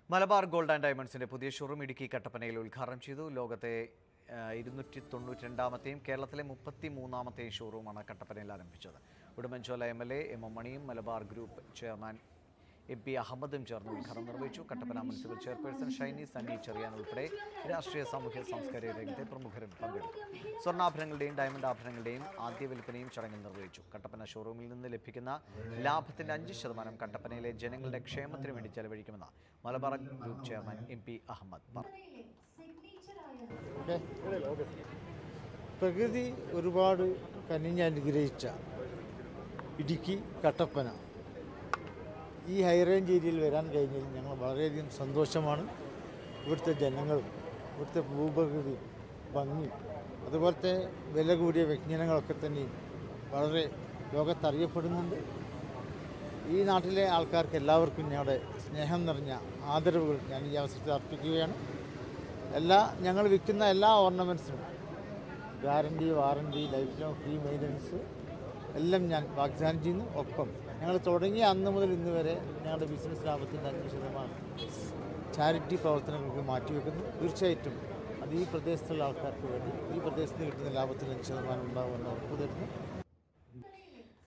Malabar gold and ഡയമണ്ട്സിന്റെ പുതിയ showroom Idukki കട്ടപ്പനയിൽ ഉദ്ഘാടനം ചെയ്തു ലോകത്തെ ഇരുന്നൂറ്റി തൊണ്ണൂറ്റി രണ്ടാമത്തെയും കേരളത്തിലെ മുപ്പത്തി മൂന്നാമത്തെയും ഷോറൂമാണ് കട്ടപ്പനയിൽ ആരംഭിച്ചത് Udumbanchola M L A M M മണിയും Malabar group chairman M P അഹമ്മദും ചേർന്ന് ഉദ്ഘാടനം നിർവഹിച്ചു കട്ടപ്പന മുനിസിപ്പൽ ചെയർപേഴ്സൺ ഷൈനി സണ്ണി ചെറിയാൻ ഉൾപ്പെടെ രാഷ്ട്രീയ സാമൂഹ്യ സാംസ്കാരിക രംഗത്തെ പ്രമുഖരും പങ്കെടുത്തു സ്വർണ്ണാഭരണങ്ങളുടെയും ഡയമണ്ട് ആഭരണങ്ങളുടെയും ആദ്യ വിൽപ്പനയും ചടങ്ങിൽ നിർവഹിച്ചു കട്ടപ്പന ഷോറൂമിൽ നിന്ന് ലഭിക്കുന്ന ലാഭത്തിന്റെ അഞ്ച് ശതമാനം കട്ടപ്പനയിലെ ജനങ്ങളുടെ ക്ഷേമത്തിനു വേണ്ടി ചെലവഴിക്കുമെന്ന് Malabar group chairman M P Ahmed പറഞ്ഞു ഓക്കെ പ്രകൃതി ഒരുപാട് കനിഞ്ഞ് അനുഗ്രഹിച്ച ഇടുക്കി കട്ടപ്പന ഈ ഹൈ റേഞ്ച് ഏരിയയിൽ വരാൻ കഴിഞ്ഞതിൽ ഞങ്ങൾ വളരെയധികം സന്തോഷമാണ് ഇവിടുത്തെ ജനങ്ങളും ഇവിടുത്തെ ഭൂപ്രകൃതി ഭംഗി അതുപോലത്തെ വില കൂടിയ വിജ്ഞാനങ്ങളൊക്കെ തന്നെയും വളരെ ലോകത്തറിയപ്പെടുന്നുണ്ട് ഈ നാട്ടിലെ ആൾക്കാർക്ക് എല്ലാവർക്കും ഞങ്ങളുടെ സ്നേഹം നിറഞ്ഞ ആദരവുകൾ ഞാൻ ഈ അവസരത്തിൽ അർപ്പിക്കുകയാണ് എല്ലാ ഞങ്ങൾ വിൽക്കുന്ന എല്ലാ ഓർണമെൻറ്റ്സിനും guarantee warranty life long free maintenance എല്ലാം ഞാൻ വാഗ്ദാനം ചെയ്യുന്നു ഒപ്പം ഞങ്ങൾ തുടങ്ങിയ അന്ന് മുതൽ ഇന്ന് വരെ ഞങ്ങളുടെ ബിസിനസ് ലാഭത്തിൻ്റെ അഞ്ച് ശതമാനം ചാരിറ്റി പ്രവർത്തനങ്ങൾക്ക് മാറ്റിവെക്കുന്നു തീർച്ചയായിട്ടും അത് ഈ പ്രദേശത്തുള്ള ആൾക്കാർക്ക് വേണ്ടി ഈ പ്രദേശത്ത് കിട്ടുന്ന ലാഭത്തിന് അഞ്ച് ശതമാനം ഉണ്ടാകുമെന്ന് ഉറപ്പ് തരുന്നു